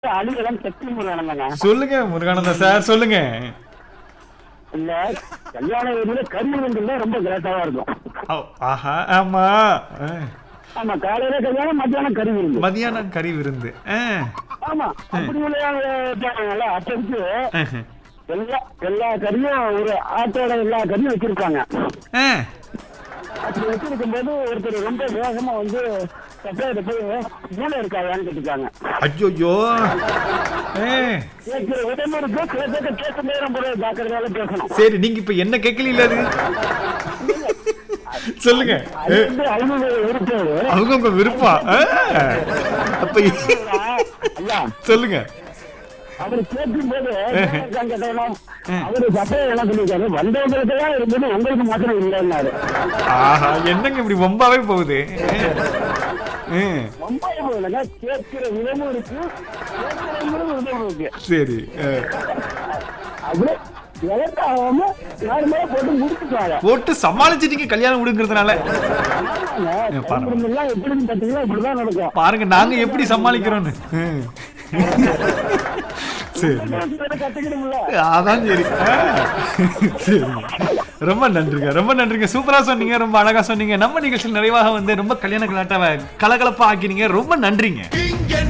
அழுகலாம் சக்தி முருகனங்க சொல்லுங்க முருகானந்தா சார் சொல்லுங்க இல்ல கல்யாண வீடுல கருமணங்கள்ல ரொம்ப கிரேட்டாவா இருக்கும் ஓ, ஆஹா ஆமா ஆ. ஆமா காலையில கல்யாணம் மத்தியானம் கறி விருந்து மதியானம் கறி விருந்து ஆ. ஆமா அப்படி உள்ள அப்போதைக்கு ஆஹா. எல்லா எல்லா கறியும் ஒரு ஆட்டோட எல்லா கறியும் வச்சிருப்பாங்க ஆ. அப்படி வச்சிருக்கும் போது ஒருத்தர் ரொம்ப வேகமா வந்து சப்ளையர் போய் மூளை இருக்காதான்னு கேட்டுக்காங்க ஐயோயோ ஏ கேட்கிற உடம்பு இருக்கு கேட்க கேட்க நேரம் போல ஜாக்கிரதையால பேசணும் சரி நீங்க இப்ப என்ன கேட்கல அது சொல்லுங்க அது வந்து அவங்க இருப்பாரு அவங்க உங்க விருப்பம் ஆ. அப்ப ஐயா சொல்லுங்க அவர் கேட்கும் போது கேட்டோம் அவரு சட்டையை என்ன சொல்லியிருக்காரு வந்தவங்களுக்கு தான் இருந்தது உங்களுக்கு மாத்திரம் இல்லைன்னாரு ஆஹா என்னங்க இப்படி வம்பாவே போகுது ஆ. ரொம்ப இல்லைங்க கேட்கிற விதமும் இருக்கு கேட்கிற விதமும் இருக்கு சரி ஆ. அப்படியே எலக்ட் ஆகாம நார்மலா போட்டு முடிச்சுட்டாங்க போட்டு சமாளிச்சிட்டீங்க கல்யாணம் விடுங்கிறதுனால ஆமாங்க பரவாயில்ல. எல்லாம் எப்படின்னு பாத்தீங்கன்னா இப்படிதான் நடக்கும் பாருங்க நாங்க எப்படி சமாளிக்கிறோம்னு ம். சரி கத்துக்கணும்ல அதான் சரி ஆ. சரி ரொம்ப நன்றிங்க ரொம்ப நன்றிங்க சூப்பரா சொன்னீங்க ரொம்ப அழகா சொன்னீங்க நம்ம நிகழ்ச்சியில் நிறைவாக வந்து ரொம்ப கல்யாண கலாட்டாவை கலகலப்பா ஆக்கினீங்க ரொம்ப நன்றிங்க இங்கே